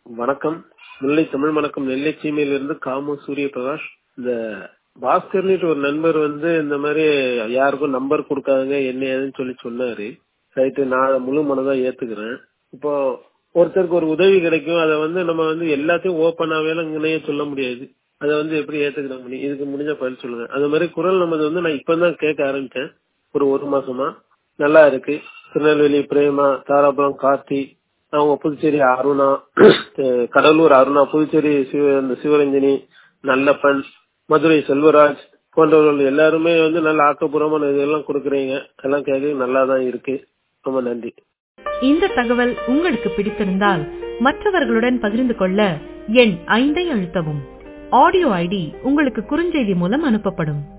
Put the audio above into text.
வணக்கம் முல்லை தமிழ் வணக்கம் நெல்லை சீமையிலிருந்து காமு சூரிய பிரகாஷ் இந்த பாஸ்கர்னிட்டு ஒரு நண்பர் வந்து இந்த மாதிரி யாருக்கும் நம்பர் கொடுக்காதங்க என்ன ஏதுன்னு சொல்லி சொன்னாரு ரைட்டு நான் முழு மனதா ஏத்துக்கிறேன் இப்போ ஒருத்தருக்கு ஒரு உதவி கிடைக்கும் அதை வந்து நம்ம வந்து எல்லாத்தையும் ஓப்பனாவே இங்கனையே சொல்ல முடியாது அதை வந்து எப்படி ஏத்துக்கிற முடியும் இதுக்கு முடிஞ்ச பதில் சொல்லுங்க அது மாதிரி குரல் நமது வந்து நான் இப்பதான் கேட்க ஆரம்பிச்சேன் ஒரு ஒரு மாசமா நல்லா இருக்கு திருநெல்வேலி பிரேமா தாராபுரம் கார்த்தி அவங்க புதுச்சேரி அருணா கடலூர் அருணா புதுச்சேரி சிவ இந்த சிவரஞ்சனி நல்லப்பன் மதுரை செல்வராஜ் போன்றவர்கள் எல்லாருமே வந்து நல்ல ஆக்கப்பூர்வமான இதெல்லாம் கொடுக்குறீங்க எல்லாம் கேட்க நல்லா தான் இருக்கு ரொம்ப நன்றி இந்த தகவல் உங்களுக்கு பிடித்திருந்தால் மற்றவர்களுடன் பகிர்ந்து கொள்ள எண் ஐந்தை அழுத்தவும் ஆடியோ ஐடி உங்களுக்கு குறுஞ்செய்தி மூலம் அனுப்பப்படும்